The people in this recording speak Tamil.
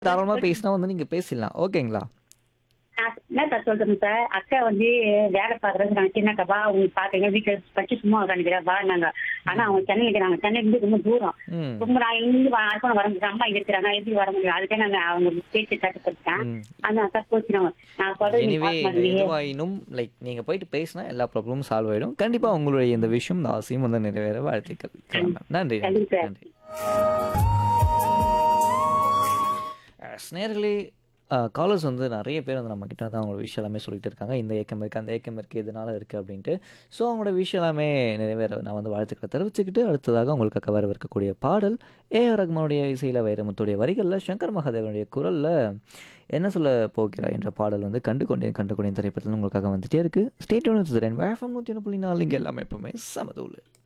தாராளமா பேசினா வந்து நீங்க பேசிடலாம். ஓகேங்களா? நான் என்ன சார் சொல்றேன் சார் அக்கா வந்து வேலை பாக்குறது நாங்க சின்னக்கா வா அவங்க பாக்குறீங்க வீட்டுல படிச்சு சும்மா உட்காந்துக்கிறேன் வா நாங்க ஆனா அவங்க சென்னையில இருக்கிறாங்க சென்னை இருந்து ரொம்ப தூரம் ம். ரொம்ப நான் இருந்து அரக்கணம் வர முடியும் அம்மா இங்க இருக்கிறாங்க எப்படி வர முடியும் அதுக்கே நாங்க அவங்க பேச்சு கட்டுப்படுத்தேன் ம். அந்த அக்கா கோச்சினாங்க நான் சொல்றது நீ எனிவே பார்க்க மாட்டேங்கிறீங்க எதுவாயினும் லைக் நீங்க போயிட்டு பேசினா எல்லா ப்ராப்ளமும் சால்வ் ஆயிடும். கண்டிப்பா உங்களுடைய இந்த விஷயம் இந்த அவசியம் வந்து நிறைவேற வாழ்த்துக்கள். கிளம்புறேன். நன்றி நன்றி நன்றி சார். நன்றி. நேர்களே காலர்ஸ் வந்து நிறைய பேர் வந்து நம்ம கிட்ட வந்து அவங்களோட விஷயம் எல்லாமே சொல்லிட்டு இருக்காங்க இந்த ஏக்கம் இருக்குது அந்த ஏக்கம் இருக்குது இதனால இருக்குது அப்படின்ட்டு ஸோ அவங்களோட விஷயம் எல்லாமே நிறைவேற நான் வந்து வாழ்த்துக்களை தெரிவிச்சுக்கிட்டு அடுத்ததாக உங்களுக்கு வர இருக்கக்கூடிய பாடல் ஏ ஆர் ரஹ்மானுடைய இசையில் வைரமுத்துடைய வரிகளில் சங்கர் மகாதேவனுடைய குரலில் என்ன சொல்ல போகிறாய் என்ற பாடல் வந்து கண்டு கொண்டேன் கண்டு கொண்டேன் திரைப்படத்தில் உங்களுக்காக வந்துட்டே இருக்குது ஸ்டேட் ஒன்று நூற்றி ஒன்று புள்ளி நாலு இங்கே எல்லாமே எப்பவுமே சமதூள்